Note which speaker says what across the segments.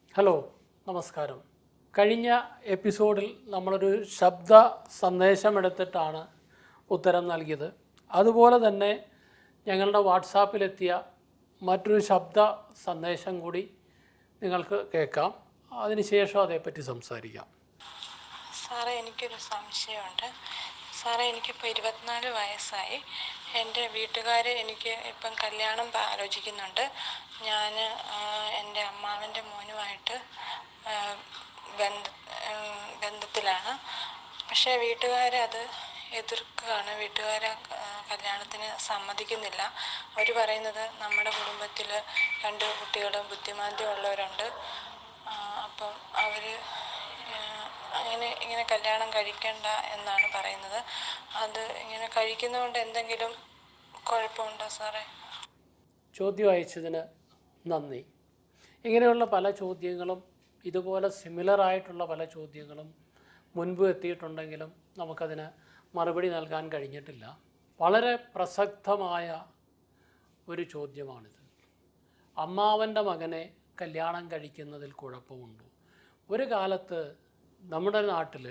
Speaker 1: hello നമസ്കാരം കഴിഞ്ഞ എപ്പിസോഡിൽ നമ്മളൊരു ശബ്ദ സന്ദേശം എടുത്തിട്ടാണ് ഉത്തരം നൽകിയത് അതുപോലെ തന്നെ ഞങ്ങളുടെ വാട്സാപ്പിലെത്തിയ മറ്റൊരു ശബ്ദ സന്ദേശം കൂടി നിങ്ങൾക്ക് കേൾക്കാം അതിനുശേഷം അതേപ്പറ്റി സംസാരിക്കാം
Speaker 2: സാറേ എനിക്കൊരു സംശയമുണ്ട് സാറേ എനിക്കിപ്പോൾ ഇരുപത്തിനാല് വയസ്സായി എൻ്റെ വീട്ടുകാർ എനിക്ക് ഇപ്പം കല്യാണം പ- ആലോചിക്കുന്നുണ്ട് ഞാൻ എൻ്റെ അമ്മാവൻ്റെ മോനുമായിട്ട് ആ, ബന്ധ ഉം, ബന്ധത്തിലാണ് പക്ഷേ വീട്ടുകാർ അത് എതിർക്കുകയാണ് വീട്ടുകാർ കല്യാണത്തിന് സമ്മതിക്കുന്നില്ല അവർ പറയുന്നത് നമ്മുടെ കുടുംബത്തിൽ രണ്ട് കുട്ടികളും ബുദ്ധിമാന്ദ്യമുള്ളവരുണ്ട് ആ, അപ്പം അവർ അങ്ങനെ ഇങ്ങനെ കല്യാണം കഴിക്കണ്ട എന്നാണ് പറയുന്നത് അത് ഇങ്ങനെ കഴിക്കുന്നതുകൊണ്ട് എന്തെങ്കിലും കുഴപ്പമുണ്ടോ സാറേ
Speaker 1: ചോദ്യം അയച്ചതിന് നന്ദി ഇങ്ങനെയുള്ള പല ചോദ്യങ്ങളും ഇതുപോലെ സിമിലർ ആയിട്ടുള്ള പല ചോദ്യങ്ങളും മുൻപ് എത്തിയിട്ടുണ്ടെങ്കിലും നമുക്കതിന് മറുപടി നൽകാൻ കഴിഞ്ഞിട്ടില്ല വളരെ പ്രസക്തമായ ഒരു ചോദ്യമാണിത് അമ്മാവൻ്റെ മകനെ കല്യാണം കഴിക്കുന്നതിൽ കുഴപ്പമുണ്ടോ ഒരു കാലത്ത് നമ്മുടെ നാട്ടിൽ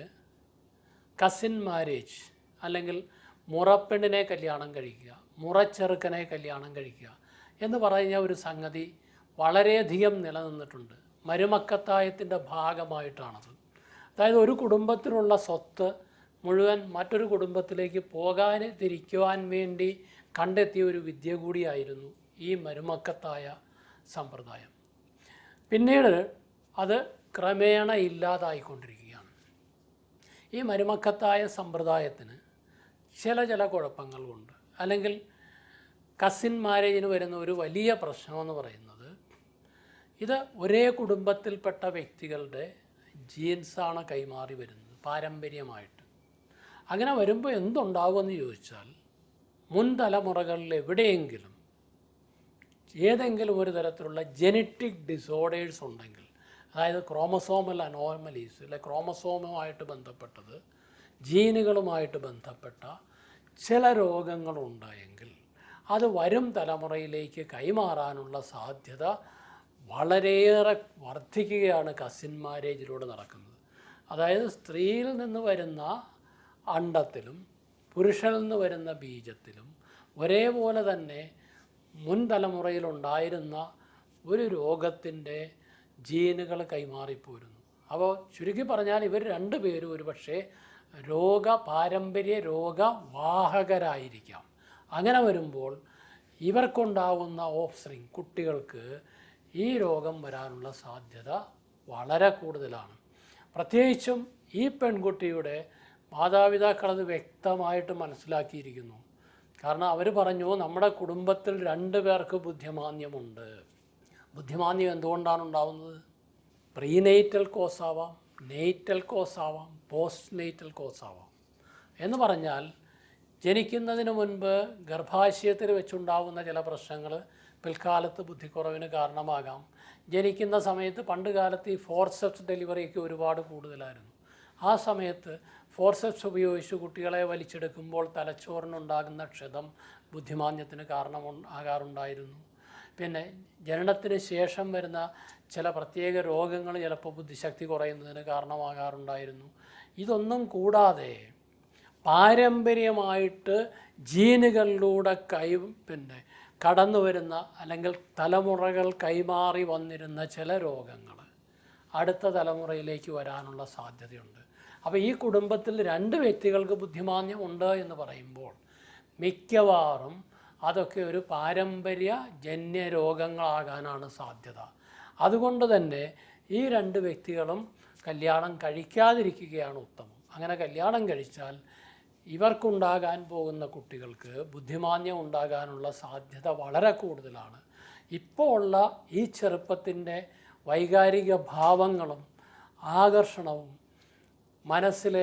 Speaker 1: കസിൻ മാരേജ് അല്ലെങ്കിൽ മുറപ്പെണ്ണിനെ കല്യാണം കഴിക്കുക മുറച്ചെറുക്കനെ കല്യാണം കഴിക്കുക എന്ന് പറഞ്ഞ ഒരു സംഗതി വളരെയധികം നിലനിന്നിട്ടുണ്ട് മരുമക്കത്തായത്തിൻ്റെ ഭാഗമായിട്ടാണത് അതായത് ഒരു കുടുംബത്തിനുള്ള സ്വത്ത് മുഴുവൻ മറ്റൊരു കുടുംബത്തിലേക്ക് പോകാൻ തിരിക്കുവാൻ വേണ്ടി കണ്ടെത്തിയ ഒരു വിദ്യ കൂടിയായിരുന്നു ഈ മരുമക്കത്തായ സമ്പ്രദായം പിന്നീട് അത് ക്രമേണ ഇല്ലാതായിക്കൊണ്ടിരിക്കുകയാണ് ഈ മരുമക്കത്തായ സമ്പ്രദായത്തിന് ചില ചില കുഴപ്പങ്ങളുണ്ട് അല്ലെങ്കിൽ കസിൻ മാരേജിന് വരുന്ന ഒരു വലിയ പ്രശ്നമെന്ന് പറയുന്നത് ഇത് ഒരേ കുടുംബത്തിൽപ്പെട്ട വ്യക്തികളുടെ ജീൻസാണ് കൈമാറി വരുന്നത് പാരമ്പര്യമായിട്ട് അങ്ങനെ വരുമ്പോൾ എന്തുണ്ടാവുമെന്ന് ചോദിച്ചാൽ മുൻ തലമുറകളിൽ എവിടെയെങ്കിലും ഏതെങ്കിലും ഒരു തരത്തിലുള്ള ജനറ്റിക് ഡിസോർഡേഴ്സ് ഉണ്ടെങ്കിൽ അതായത് ക്രോമസോമൽ അനോമലീസ് അല്ലെ ക്രോമസോമുമായിട്ട് ബന്ധപ്പെട്ടത് ജീനുകളുമായിട്ട് ബന്ധപ്പെട്ട ചില രോഗങ്ങളുണ്ടായെങ്കിൽ അത് വരും തലമുറയിലേക്ക് കൈമാറാനുള്ള സാധ്യത വളരെയേറെ വർദ്ധിക്കുകയാണ് കസിൻ മാരേജിലൂടെ നടക്കുന്നത് അതായത് സ്ത്രീയിൽ നിന്ന് വരുന്ന അണ്ടത്തിലും പുരുഷനിൽ നിന്ന് വരുന്ന ബീജത്തിലും ഒരേപോലെ തന്നെ മുൻ തലമുറയിലുണ്ടായിരുന്ന ഒരു രോഗത്തിൻ്റെ ജീനുകൾ കൈമാറിപ്പോരുന്നു അപ്പോൾ ചുരുക്കി പറഞ്ഞാൽ ഇവർ രണ്ടുപേരും ഒരു പക്ഷേ രോഗ പാരമ്പര്യ രോഗവാഹകരായിരിക്കാം അങ്ങനെ വരുമ്പോൾ ഇവർക്കുണ്ടാവുന്ന ഓഫ്സ്പ്രിങ് കുട്ടികൾക്ക് ഈ രോഗം വരാനുള്ള സാധ്യത വളരെ കൂടുതലാണ് പ്രത്യേകിച്ചും ഈ പെൺകുട്ടിയുടെ മാതാപിതാക്കൾ അത് വ്യക്തമായിട്ട് മനസ്സിലാക്കിയിരിക്കുന്നു കാരണം അവർ പറഞ്ഞു നമ്മുടെ കുടുംബത്തിൽ രണ്ട് പേർക്ക് ബുദ്ധിമാന്യമുണ്ട് ബുദ്ധിമാന്യം എന്തുകൊണ്ടാണ് ഉണ്ടാവുന്നത് പ്രീനെയ്റ്റൽ കോസ് ആവാം നെയ്റ്റൽ കോസ് ആവാം പോസ്റ്റ് നെയ്റ്റൽ കോസ് ആവാം എന്ന് പറഞ്ഞാൽ ജനിക്കുന്നതിന് മുൻപ് ഗർഭാശയത്തിൽ വെച്ചുണ്ടാവുന്ന ചില പ്രശ്നങ്ങൾ പിൽക്കാലത്ത് ബുദ്ധിക്കുറവിന് കാരണമാകാം ജനിക്കുന്ന സമയത്ത് പണ്ട് കാലത്ത് ഈ ഫോർസെപ്സ് ഡെലിവറിയൊക്കെ ഒരുപാട് കൂടുതലായിരുന്നു ആ സമയത്ത് ഫോർസെപ്സ് ഉപയോഗിച്ച് കുട്ടികളെ വലിച്ചെടുക്കുമ്പോൾ തലച്ചോറിനുണ്ടാകുന്ന ക്ഷതം ബുദ്ധിമാന്യത്തിന് കാരണം ആകാറുണ്ടായിരുന്നു പിന്നെ ജനനത്തിന് ശേഷം വരുന്ന ചില പ്രത്യേക രോഗങ്ങൾ ചിലപ്പോൾ ബുദ്ധിശക്തി കുറയുന്നതിന് കാരണമാകാറുണ്ടായിരുന്നു ഇതൊന്നും കൂടാതെ പാരമ്പര്യമായിട്ട് ജീനുകളിലൂടെ കൈ പിന്നെ കടന്നു വരുന്ന അല്ലെങ്കിൽ തലമുറകൾ കൈമാറി വന്നിരുന്ന ചില രോഗങ്ങൾ അടുത്ത തലമുറയിലേക്ക് വരാനുള്ള സാധ്യതയുണ്ട് അപ്പോൾ ഈ കുടുംബത്തിൽ രണ്ട് വ്യക്തികൾക്ക് ബുദ്ധിമാന്യം ഉണ്ട് എന്ന് പറയുമ്പോൾ മിക്കവാറും അതൊക്കെ ഒരു പാരമ്പര്യ ജന്യ രോഗങ്ങളാകാനാണ് സാധ്യത അതുകൊണ്ട് തന്നെ ഈ രണ്ട് വ്യക്തികളും കല്യാണം കഴിക്കാതിരിക്കുകയാണ് ഉത്തമം അങ്ങനെ കല്യാണം കഴിച്ചാൽ ഇവർക്കുണ്ടാകാൻ പോകുന്ന കുട്ടികൾക്ക് ബുദ്ധിമാന്യം ഉണ്ടാകാനുള്ള സാധ്യത വളരെ കൂടുതലാണ് ഇപ്പോൾ ഉള്ള ഈ ചെറുപ്പത്തിൻ്റെ വൈകാരിക ഭാവങ്ങളും ആകർഷണവും മനസ്സിലെ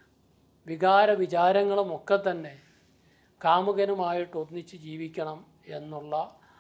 Speaker 1: വികാര വിചാരങ്ങളും ഒക്കെ തന്നെ കാമുകനുമായിട്ട് ഒന്നിച്ച് ജീവിക്കണം എന്നുള്ള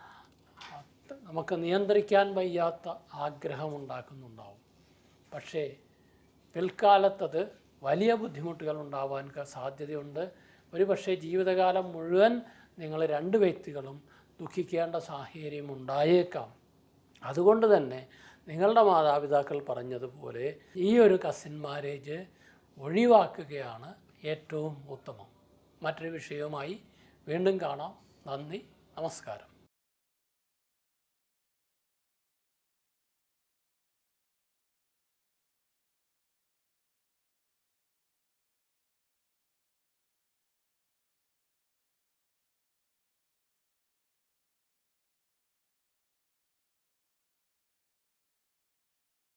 Speaker 1: നമുക്ക് നിയന്ത്രിക്കാൻ വയ്യാത്ത ആഗ്രഹമുണ്ടാക്കുന്നുണ്ടാവും പക്ഷേ പിൽക്കാലത്തത് വലിയ ബുദ്ധിമുട്ടുകൾ ഉണ്ടാവാൻ ക- സാധ്യതയുണ്ട് ഒരു പക്ഷേ ജീവിതകാലം മുഴുവൻ നിങ്ങൾ രണ്ട് വ്യക്തികളും ദുഃഖിക്കേണ്ട സാഹചര്യം ഉണ്ടായേക്കാം അതുകൊണ്ട് തന്നെ നിങ്ങളുടെ മാതാപിതാക്കൾ പറഞ്ഞതുപോലെ ഈ ഒരു കസിൻ മാരേജ് ഒഴിവാക്കുകയാണ് ഏറ്റവും ഉത്തമം മറ്റൊരു വിഷയവുമായി വീണ്ടും കാണാം നന്ദി നമസ്കാരം